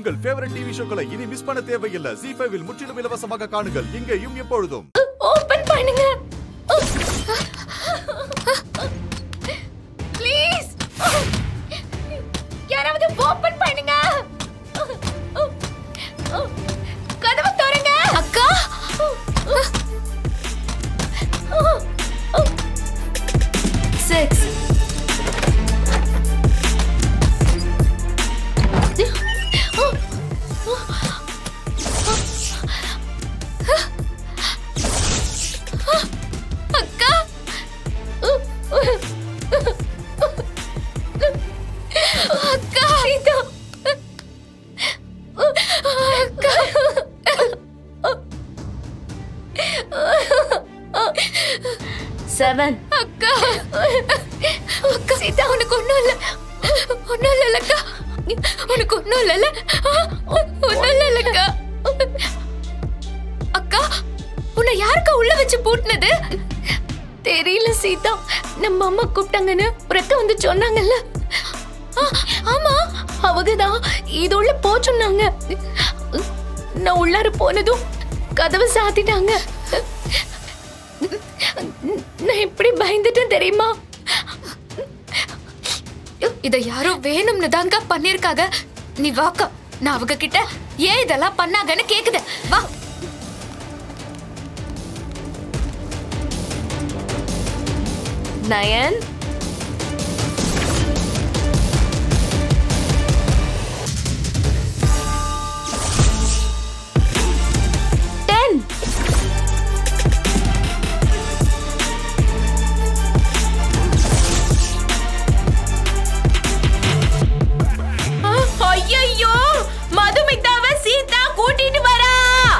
உங்கள் favourite TV ஷோக்களை இனி miss பண்ண தேவையில்லை ஜி ஃபைவில் முற்றிலும் இலவசமாக காணுங்கள் இங்கேயும் எப்பொழுதும் ஓபன் பண்ணுங்க ப்ளீஸ் யாராவது ஓபன் பண்ணுங்க கதவை திறங்க அக்கா சிக்ஸ் அக்கா அக்கா இதோ அக்கா செவன் அக்கா அக்கா சீதா உனக்கு ஒண்ணும் இல்ல ஒண்ணும் இல்ல அக்கா உனக்கு ஒண்ணும் இல்ல ஒண்ணும் இல்ல அக்கா அக்கா உன்னை யாருக்கா உள்ள வச்சு பூட்டினது தெரியல சீதா நம்ம அம்மா கூப்பிட்டாங்கன்னு ஒரு அக்கா வந்து சொன்னாங்கல்ல ஆ, ஆமா அவங்கதான் இது உள்ள போ சொன்னாங்க நான் உள்ளார போனதும் கதவை சாத்திட்டாங்க நான் எப்படி பயந்துட்டேன் தெரியுமா இத யாரோ வேணும்னு தாங்க பண்ணிருக்காங்க நீ வாக்கா நான் அவங்க கிட்ட ஏன் இதெல்லாம் பண்ணாங்கன்னு கேக்குது வா நயன் டென் ஐயோ மதுமிதாவ சீதா கூட்டிட்டு வரா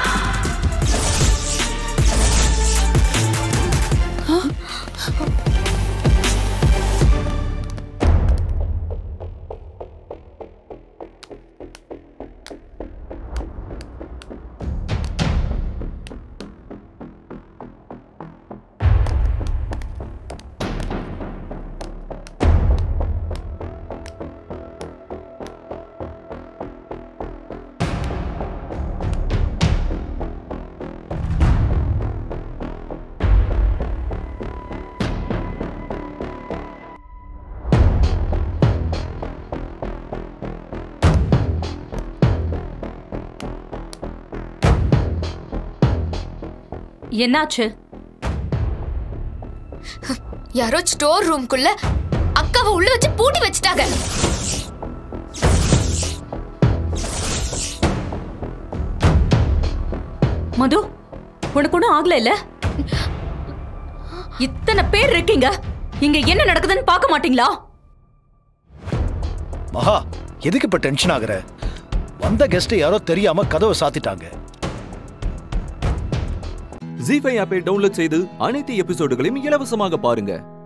என்னாச்சு யாரோ ஸ்டோர் ரூம்குள்ள அக்காவை உள்ள வச்சு பூட்டி வச்சுட்டாங்க மது உனக்கு ஒன்றும் ஆகல இல்ல இத்தனை பேர் இருக்கீங்க இங்க என்ன நடக்குதுன்னு பார்க்க மாட்டீங்களா மகா எதுக்கு இப்ப டென்ஷன் ஆகுற வந்த கெஸ்ட் யாரோ தெரியாம கதவை சாத்திட்டாங்க ஜி ஃபைவ் ஆப்பை டவுன்லோட் செய்து அனைத்து எபிசோடுகளையும் இலவசமாக பாருங்க